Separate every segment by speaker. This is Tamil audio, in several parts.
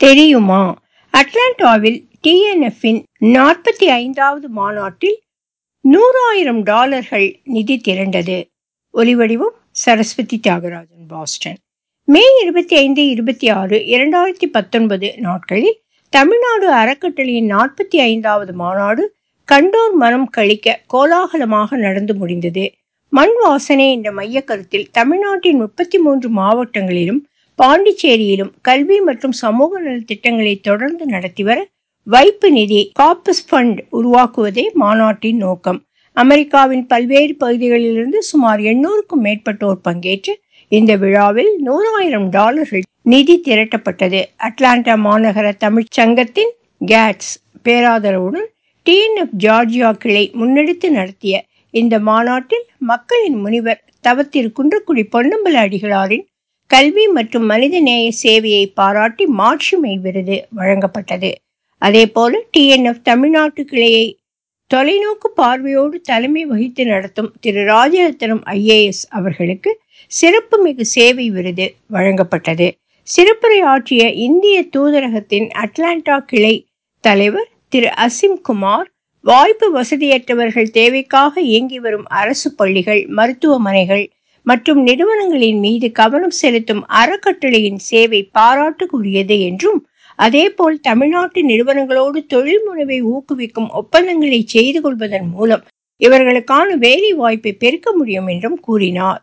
Speaker 1: தெரியுமா அட்லாண்டாவில் டிஎன்எஃப்பின் நாற்பத்தி ஐந்தாவது மாநாட்டில் நூறாயிரம் டாலர்கள் நிதி திரண்டது ஒலிவடிவம் சரஸ்வதி தியாகராஜன் பாஸ்டன் மே இருபத்தி ஐந்து இருபத்தி ஆறு இரண்டாயிரத்தி பத்தொன்பது நாட்களில் தமிழ்நாடு அறக்கட்டளையின் நாற்பத்தி ஐந்தாவது மாநாடு கண்டோர் மனம் கழிக்க கோலாகலமாக நடந்து முடிந்தது மண் வாசனை என்ற மைய கருத்தில் தமிழ்நாட்டின் முப்பத்தி மூன்று மாவட்டங்களிலும் பாண்டிச்சேரியிலும் கல்வி மற்றும் சமூக நலத் திட்டங்களை தொடர்ந்து நடத்தி வர வைப்பு நிதி காப்பஸ் ஃபண்ட் உருவாக்குவதே மாநாட்டின் நோக்கம் அமெரிக்காவின் பல்வேறு பகுதிகளிலிருந்து சுமார் எண்ணூறுக்கும் மேற்பட்டோர் பங்கேற்று இந்த விழாவில் நூறாயிரம் டாலர்கள் நிதி திரட்டப்பட்டது அட்லாண்டா மாநகர தமிழ்ச் சங்கத்தின் கேட்ஸ் பேராதரவுடன் டிஎன்எஃப் ஜார்ஜியா கிளை முன்னெடுத்து நடத்திய இந்த மாநாட்டில் மக்களின் முனிவர் தவத்திரு குன்றக்குடி பொன்னம்பல அடிகளாரின் கல்வி மற்றும் மனிதநேய சேவையை பாராட்டி மாட்சிமை விருது வழங்கப்பட்டது அதேபோல டிஎன்எஃப் தமிழ்நாட்டு கிளையை தொலைநோக்கு பார்வையோடு தலைமை வகித்து நடத்தும் திரு ராஜரத்னம் ஐஏஎஸ் அவர்களுக்கு சிறப்பு மிகு சேவை விருது வழங்கப்பட்டது சிறப்புரை ஆற்றிய இந்திய தூதரகத்தின் அட்லாண்டா கிளை தலைவர் திரு அசிம் குமார் வாய்ப்பு வசதியற்றவர்கள் தேவைக்காக இயங்கி வரும் அரசு பள்ளிகள் மருத்துவமனைகள் மற்றும் நிறுவனங்களின் மீது கவனம் செலுத்தும் அறக்கட்டளையின் சேவை பாராட்டுக்குரியது என்றும் அதேபோல் தமிழ்நாட்டு நிறுவனங்களோடு தொழில் முனைவை ஊக்குவிக்கும் ஒப்பந்தங்களை செய்து கொள்வதன் மூலம் இவர்களுக்கான வேலை வாய்ப்பை பெருக்க முடியும் என்றும் கூறினார்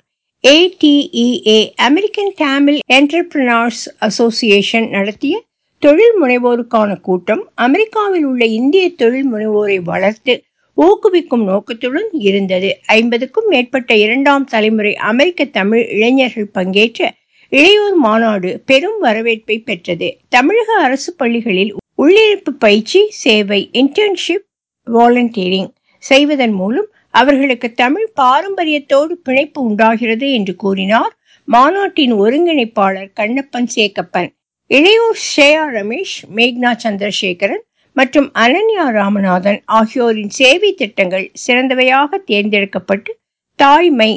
Speaker 1: ATEA American Tamil entrepreneurs association நடத்திய தொழில் முனைவோருக்கான கூட்டம் அமெரிக்காவில் உள்ள இந்திய தொழில் முனைவோரை வளர்த்து ஊக்குவிக்கும் நோக்கத்துடன் இருந்தது ஐம்பதுக்கும் மேற்பட்ட இரண்டாம் தலைமுறை அமெரிக்க தமிழ் இளைஞர்கள் பங்கேற்ற இளையோர் மாநாடு பெரும் வரவேற்பை பெற்றது தமிழக அரசு பள்ளிகளில் உள்ளிருப்பு பயிற்சி சேவை இன்டர்ன்ஷிப் வாலண்டியரிங் செய்வதன் மூலம் அவர்களுக்கு தமிழ் பாரம்பரியத்தோடு பிணைப்பு உண்டாகிறது என்று கூறினார் மாநாட்டின் ஒருங்கிணைப்பாளர் கண்ணப்பன் சேக்கப்பன் இளையோர் ஷேயா ரமேஷ் மேக்னா சந்திரசேகரன் மற்றும் அனன்யா ராமநாதன் ஆகியோரின் சேவை திட்டங்கள் சிறந்தவையாக தேர்ந்தெடுக்கப்பட்டு Thaimai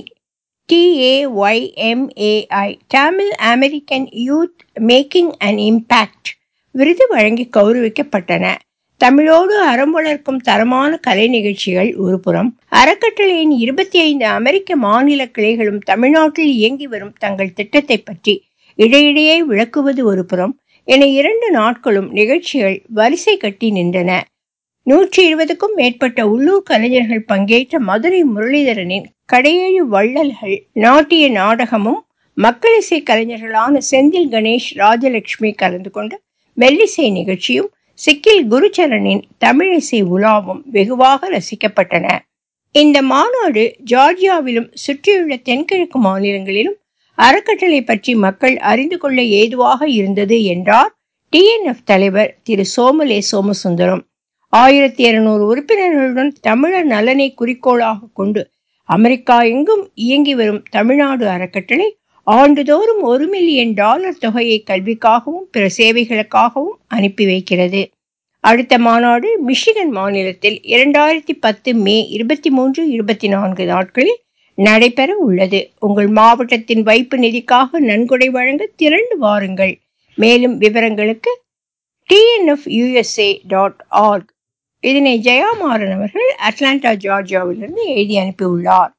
Speaker 1: TAYMAI Tamil American youth making an impact விருது வழங்கி கௌரவிக்கப்பட்டன தமிழோடு அறம் வளர்க்கும் தரமான கலை நிகழ்ச்சிகள் ஒருபுறம் அறக்கட்டளையின் இருபத்தி ஐந்து அமெரிக்க மாநில கிளைகளும் தமிழ்நாட்டில் இயங்கி வரும் தங்கள் திட்டத்தை பற்றி இடையிடையே விளக்குவது ஒருபுறம் என இரண்டு நாட்களும் நிகழ்ச்சிகள் வரிசை கட்டி நின்றன நூற்றி இருபதுக்கும் மேற்பட்ட உள்ளூர் கலைஞர்கள் பங்கேற்ற மதுரை முரளிதரனின் கடையேழு வள்ளல்கள் நாட்டிய நாடகமும் மக்களிசை கலைஞர்களான செந்தில் கணேஷ் ராஜலட்சுமி கலந்து கொண்ட மெல்லிசை நிகழ்ச்சியும் சிக்கில் குருச்சரனின் தமிழிசை உலாவும் வெகுவாக ரசிக்கப்பட்டன இந்த மாநாடு ஜார்ஜியாவிலும் சுற்றியுள்ள தென்கிழக்கு மாநிலங்களிலும் அறக்கட்டளை பற்றி மக்கள் அறிந்து கொள்ள ஏதுவாக இருந்தது என்றார் டிஎன்எஃப் தலைவர் திரு சோமலே சோமசுந்தரம் ஆயிரத்தி இருநூறு உறுப்பினர்களுடன் தமிழர் நலனை குறிக்கோளாக கொண்டு அமெரிக்கா எங்கும் இயங்கி வரும் தமிழ்நாடு அறக்கட்டளை ஆண்டுதோறும் ஒரு மில்லியன் டாலர் தொகையை கல்விக்காகவும் பிற சேவைகளுக்காகவும் அனுப்பி வைக்கிறது அடுத்த மாநாடு மிஷிகன் மாநிலத்தில் இரண்டாயிரத்தி பத்து மே இருபத்தி மூன்று இருபத்தி நான்கு நாட்களில் நடைபெற உள்ளது உங்கள் மாவட்டத்தின் வைப்பு நிதிக்காக நன்கொடை வழங்க திரண்டு வாருங்கள் மேலும் விவரங்களுக்கு டிஎன்எஃப் யூஎஸ்ஏ டாட் ஆர்க் இதனை ஜெயாமாறன் அவர்கள் அட்லாண்டா ஜார்ஜியாவிலிருந்து எழுதி அனுப்பியுள்ளார்